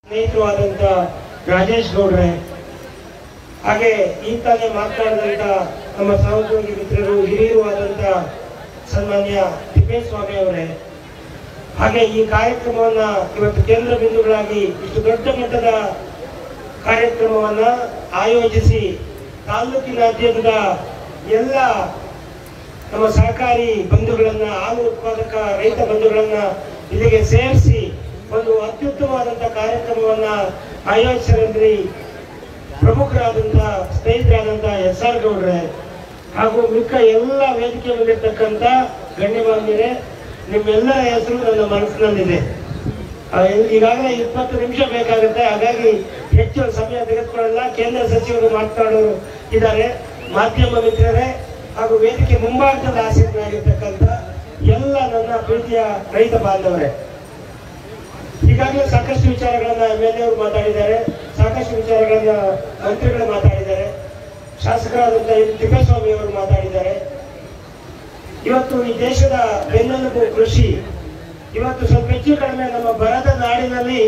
ಸ್ನೇಹಿತರು ಆದಂತ ರಾಜೇಶ್ ಗೌಡ್ರೆ ಹಾಗೆ ಈ ತಾನೇ ಮಾತನಾಡಿದಂತ ನಮ್ಮ ಸಹೋದ್ಯೋಗಿ ಮಿತ್ರರು ಹಿರಿಯರು ಆದಂತ ಸನ್ಮಾನ್ಯ ತಿಪ್ಪೇಸ್ವಾಮಿ ಅವರೇ ಹಾಗೆ ಈ ಕಾರ್ಯಕ್ರಮವನ್ನ ಇವತ್ತು ಕೇಂದ್ರ ಬಿಂದುಗಳಾಗಿ ಇಷ್ಟು ದೊಡ್ಡ ಮಟ್ಟದ ಕಾರ್ಯಕ್ರಮವನ್ನ ಆಯೋಜಿಸಿ ತಾಲೂಕಿನಾದ್ಯಂತ ಎಲ್ಲ ನಮ್ಮ ಸಹಕಾರಿ ಬಂಧುಗಳನ್ನ ಹಾಲು ಉತ್ಪಾದಕ ರೈತ ಬಂಧುಗಳನ್ನ ಇಲ್ಲಿಗೆ ಸೇರಿಸಿ ಒಂದು ಅತ್ಯುತ್ತಮವಾದಂತ ಕಾರ್ಯಕ್ರಮವನ್ನ ಆಯೋಜಿಸಿದ್ರಿ ಪ್ರಮುಖರಾದಂತ ಸ್ನೇಹಿತರಾದಂತ ಎಸ್ ಆರ್ ಗೌಡ್ರೆ ಹಾಗೂ ಮಿಕ್ಕ ಎಲ್ಲ ವೇದಿಕೆ ಮೇಲಿರ್ತಕ್ಕಂಥ ಗಣ್ಯಮಾನ್ಯರೇ ನಿಮ್ಮೆಲ್ಲರ ಹೆಸರು ನನ್ನ ಮನಸ್ಸಿನಲ್ಲಿದೆ ಆ, ಈಗಾಗಲೇ ಇಪ್ಪತ್ತು ನಿಮಿಷ ಬೇಕಾಗುತ್ತೆ ಹಾಗಾಗಿ ಹೆಚ್ಚು ಸಮಯ ತೆಗೆದುಕೊಳ್ಳಲ್ಲ ಕೇಂದ್ರ ಸಚಿವರು ಮಾತನಾಡೋರು ಇದ್ದಾರೆ ಮಾಧ್ಯಮ ಮಿತ್ರರೇ ಹಾಗೂ ವೇದಿಕೆ ಮುಂಭಾಗದಲ್ಲಿ ಆಸಕ್ತರಾಗಿರ್ತಕ್ಕಂಥ ಎಲ್ಲ ನನ್ನ ಪ್ರೀತಿಯ ರೈತ ಬಾಂಧವರೇ ಈಗಾಗಲೇ ಸಾಕಷ್ಟು ವಿಚಾರಗಳನ್ನ ಎಮ್ ಎಲ್ ಅವರು ಮಾತಾಡಿದ್ದಾರೆ ಸಾಕಷ್ಟು ವಿಚಾರಗಳನ್ನ ಮಂತ್ರಿಗಳು ಮಾತಾಡಿದ್ದಾರೆ ಶಾಸಕರಾದಂಥ ತಿಪ್ಪೇಸ್ವಾಮಿ ಅವರು ಮಾತಾಡಿದ್ದಾರೆ ಇವತ್ತು ಈ ದೇಶದ ಬೆನ್ನೆಲುಬು ಕೃಷಿ ಇವತ್ತು ಸ್ವಲ್ಪ ಹೆಚ್ಚು ಕಡಿಮೆ ನಮ್ಮ ಬರದ ನಾಡಿನಲ್ಲಿ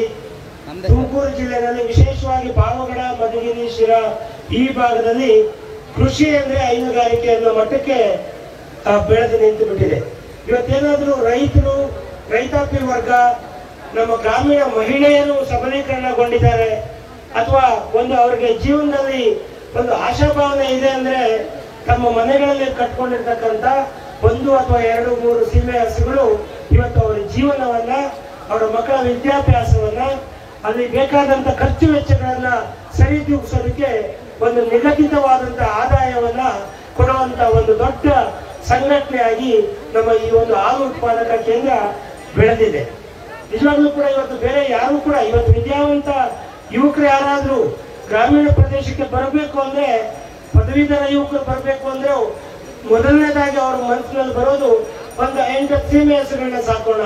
ತುಮಕೂರು ಜಿಲ್ಲೆಯಲ್ಲಿ ವಿಶೇಷವಾಗಿ ಪಾವಗಡ ಮಧುಗಿರಿ ಶಿರಾ ಈ ಭಾಗದಲ್ಲಿ ಕೃಷಿ ಅಂದ್ರೆ ಹೈನುಗಾರಿಕೆ ಅನ್ನೋ ಮಟ್ಟಕ್ಕೆ ಆ, ಬೆಳೆದು ನಿಂತು ಬಿಟ್ಟಿದೆ ಇವತ್ತೇನಾದ್ರೂ ರೈತರು ರೈತಾಪಿ ವರ್ಗ ನಮ್ಮ ಗ್ರಾಮೀಣ ಮಹಿಳೆಯರು ಸಬಲೀಕರಣಗೊಂಡಿದ್ದಾರೆ ಅಥವಾ ಒಂದು ಅವರಿಗೆ ಜೀವನದಲ್ಲಿ ಒಂದು ಆಶಾಭಾವನೆ ಇದೆ ಅಂದ್ರೆ ತಮ್ಮ ಮನೆಗಳಲ್ಲಿ ಕಟ್ಕೊಂಡಿರ್ತಕ್ಕಂಥ ಒಂದು ಅಥವಾ ಎರಡು ಮೂರು ಸೀಮೆ ಹಸುಗಳು ಇವತ್ತು ಅವರ ಜೀವನವನ್ನ ಅವರ ಮಕ್ಕಳ ವಿದ್ಯಾಭ್ಯಾಸವನ್ನ ಅಲ್ಲಿ ಬೇಕಾದಂತ ಖರ್ಚು ವೆಚ್ಚಗಳನ್ನ ಸರಿದೂಗಿಸೋದಕ್ಕೆ ಒಂದು ನಿಗದಿತವಾದಂತ ಆದಾಯವನ್ನ ಕೊಡುವಂತ ಒಂದು ದೊಡ್ಡ ಸಂಘಟನೆಯಾಗಿ ನಮ್ಮ ಈ ಒಂದು ಹಾಲು ಉತ್ಪಾದಕ ಕೇಂದ್ರ ಬೆಳೆದಿದೆ ನಿಜವಾಗ್ಲೂ ಕೂಡ ಇವತ್ತು ಬೇರೆ ಯಾರು ಕೂಡ ಇವತ್ತು ವಿದ್ಯಾವಂತ ಯುವಕರು ಯಾರಾದ್ರೂ ಗ್ರಾಮೀಣ ಪ್ರದೇಶಕ್ಕೆ ಬರಬೇಕು ಅಂದ್ರೆ ಪದವೀಧರ ಯುವಕರು ಬರಬೇಕು ಅಂದ್ರೆ ಮೊದಲನೇದಾಗಿ ಅವ್ರ ಮನಸ್ಸಿನಲ್ಲಿ ಬರೋದು ಒಂದು ಎಂಟು ಸೀಮೆ ಹಸುಗಳನ್ನ ಸಾಕೋಣ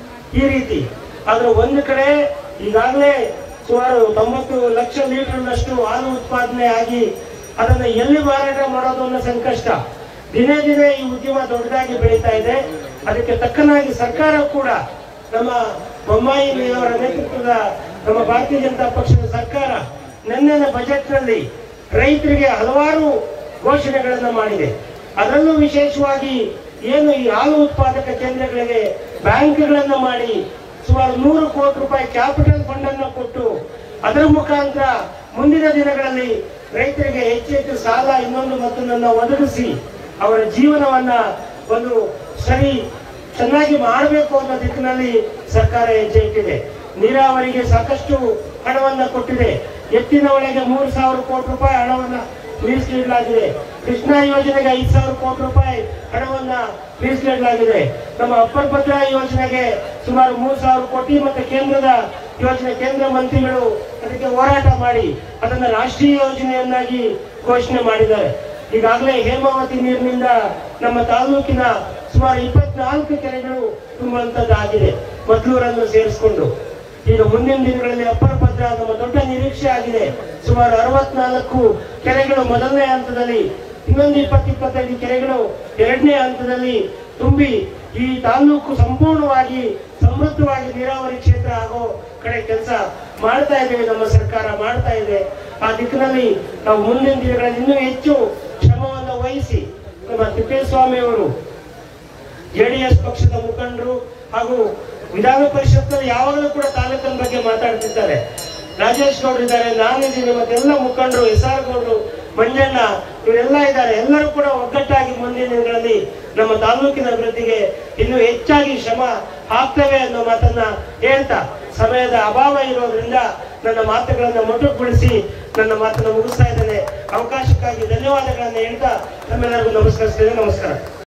ಈ ರೀತಿ ಆದ್ರೆ ಒಂದು ಕಡೆ ಈಗಾಗಲೇ ಸುಮಾರು ತೊಂಬತ್ತು ಲಕ್ಷ ಲೀಟರ್ನಷ್ಟು ಹಾಲು ಉತ್ಪಾದನೆ ಆಗಿ ಅದನ್ನ ಎಲ್ಲಿ ಮಾರಾಟ ಮಾಡೋದು ಅನ್ನೋ ಸಂಕಷ್ಟ ದಿನೇ ದಿನೇ ಈ ಉದ್ಯಮ ದೊಡ್ಡದಾಗಿ ಬೆಳೀತಾ ಇದೆ ಅದಕ್ಕೆ ತಕ್ಕನಾಗಿ ಸರ್ಕಾರ ಕೂಡ ನಮ್ಮ ಬೊಮ್ಮಾಯಿ ಅವರ ನೇತೃತ್ವದ ನಮ್ಮ ಭಾರತೀಯ ಜನತಾ ಪಕ್ಷದ ಸರ್ಕಾರ ನಿನ್ನೆನ ಬಜೆಟ್ನಲ್ಲಿ ರೈತರಿಗೆ ಹಲವಾರು ಘೋಷಣೆಗಳನ್ನ ಮಾಡಿದೆ ಅದರಲ್ಲೂ ವಿಶೇಷವಾಗಿ ಏನು ಈ ಹಾಲು ಉತ್ಪಾದಕ ಕೇಂದ್ರಗಳಿಗೆ ಬ್ಯಾಂಕ್ಗಳನ್ನ ಮಾಡಿ ಸುಮಾರು ನೂರು ಕೋಟಿ ರೂಪಾಯಿ ಕ್ಯಾಪಿಟಲ್ ಫಂಡ್ ಅನ್ನು ಕೊಟ್ಟು ಅದರ ಮುಖಾಂತರ ಮುಂದಿನ ದಿನಗಳಲ್ಲಿ ರೈತರಿಗೆ ಹೆಚ್ಚು ಹೆಚ್ಚು ಸಾಲ ಇನ್ನೊಂದು ಮತ್ತೊಂದನ್ನು ಒದಗಿಸಿ ಅವರ ಜೀವನವನ್ನ ಒಂದು ಸರಿ ಚೆನ್ನಾಗಿ ಮಾಡಬೇಕು ಅನ್ನೋ ದಿಕ್ಕಿನಲ್ಲಿ ಸರ್ಕಾರ ಹೆಜ್ಜೆ ಇಟ್ಟಿದೆ ನೀರಾವರಿಗೆ ಸಾಕಷ್ಟು ಹಣವನ್ನ ಕೊಟ್ಟಿದೆ ಎತ್ತಿನ ಒಳಗೆ ಮೂರು ಸಾವಿರ ಕೋಟಿ ರೂಪಾಯಿ ಹಣವನ್ನ ಮೀಸಲಿಡಲಾಗಿದೆ ಕೃಷ್ಣಾ ಯೋಜನೆಗೆ ಐದು ಸಾವಿರ ಕೋಟಿ ರೂಪಾಯಿ ಹಣವನ್ನ ಮೀಸಲಿಡಲಾಗಿದೆ ನಮ್ಮ ಅಪ್ಪರ್ ಭದ್ರಾ ಯೋಜನೆಗೆ ಸುಮಾರು ಮೂರು ಸಾವಿರ ಕೋಟಿ ಮತ್ತೆ ಕೇಂದ್ರದ ಯೋಜನೆ ಕೇಂದ್ರ ಮಂತ್ರಿಗಳು ಅದಕ್ಕೆ ಹೋರಾಟ ಮಾಡಿ ಅದನ್ನ ರಾಷ್ಟ್ರೀಯ ಯೋಜನೆಯನ್ನಾಗಿ ಘೋಷಣೆ ಮಾಡಿದ್ದಾರೆ ಈಗಾಗಲೇ ಹೇಮಾವತಿ ನೀರಿನಿಂದ ನಮ್ಮ ತಾಲೂಕಿನ ಸುಮಾರು ಇಪ್ಪತ್ನಾಲ್ಕು ಕೆರೆಗಳು ತುಂಬುವಂತದ್ದಾಗಿದೆ ಮದ್ಲೂರನ್ನು ಸೇರಿಸಿಕೊಂಡು ಈಗ ಮುಂದಿನ ದಿನಗಳಲ್ಲಿ ಅಪ್ಪರ ಭದ್ರಾ ನಮ್ಮ ದೊಡ್ಡ ನಿರೀಕ್ಷೆ ಆಗಿದೆ ಸುಮಾರು ಅರವತ್ನಾಲ್ಕು ಕೆರೆಗಳು ಮೊದಲನೇ ಹಂತದಲ್ಲಿ ಇನ್ನೊಂದು ಇಪ್ಪತ್ತು ಇಪ್ಪತ್ತೈದು ಕೆರೆಗಳು ಎರಡನೇ ಹಂತದಲ್ಲಿ ತುಂಬಿ ಈ ತಾಲೂಕು ಸಂಪೂರ್ಣವಾಗಿ ಸಮೃದ್ಧವಾಗಿ ನೀರಾವರಿ ಕ್ಷೇತ್ರ ಆಗೋ ಕಡೆ ಕೆಲಸ ಮಾಡ್ತಾ ಇದ್ದೇವೆ ನಮ್ಮ ಸರ್ಕಾರ ಮಾಡ್ತಾ ಇದೆ ಆ ದಿಕ್ಕಿನಲ್ಲಿ ನಾವು ಮುಂದಿನ ದಿನಗಳಲ್ಲಿ ಇನ್ನೂ ಹೆಚ್ಚು ಶ್ರಮವನ್ನು ವಹಿಸಿ ನಮ್ಮ ತಿಪ್ಪೇಸ್ವಾಮಿ ಅವರು ಜೆಡಿಎಸ್ ಪಕ್ಷದ ಮುಖಂಡರು ಹಾಗೂ ವಿಧಾನ ಪರಿಷತ್ನಲ್ಲಿ ಯಾವಾಗಲೂ ಕೂಡ ತಾಲೂಕಿನ ಬಗ್ಗೆ ಮಾತಾಡ್ತಿದ್ದಾರೆ ರಾಜೇಶ್ ಗೌಡ್ರು ಇದ್ದಾರೆ ನಾನಿದ್ದೀನಿ ಮತ್ತೆಲ್ಲ ಮುಖಂಡರು ಎಸ್ ಆರ್ ಗೌಡ್ರು ಮಂಜಣ್ಣ ಇವರೆಲ್ಲ ಇದ್ದಾರೆ ಎಲ್ಲರೂ ಕೂಡ ಒಗ್ಗಟ್ಟಾಗಿ ಮುಂದಿನ ದಿನಗಳಲ್ಲಿ ನಮ್ಮ ತಾಲೂಕಿನ ಅಭಿವೃದ್ಧಿಗೆ ಇನ್ನೂ ಹೆಚ್ಚಾಗಿ ಶ್ರಮ ಹಾಕ್ತೇವೆ ಅನ್ನೋ ಮಾತನ್ನ ಹೇಳ್ತಾ ಸಮಯದ ಅಭಾವ ಇರೋದ್ರಿಂದ ನನ್ನ ಮಾತುಗಳನ್ನ ಮೊಟಕುಗೊಳಿಸಿ ನನ್ನ ಮಾತನ್ನು ಮುಗಿಸ್ತಾ ಇದ್ದೇನೆ ಅವಕಾಶಕ್ಕಾಗಿ ಧನ್ಯವಾದಗಳನ್ನ ಹೇಳ್ತಾ ನಮ್ಮೆಲ್ಲರಿಗೂ ನಮಸ್ಕರಿಸ್ತೇನೆ ನಮಸ್ಕಾರ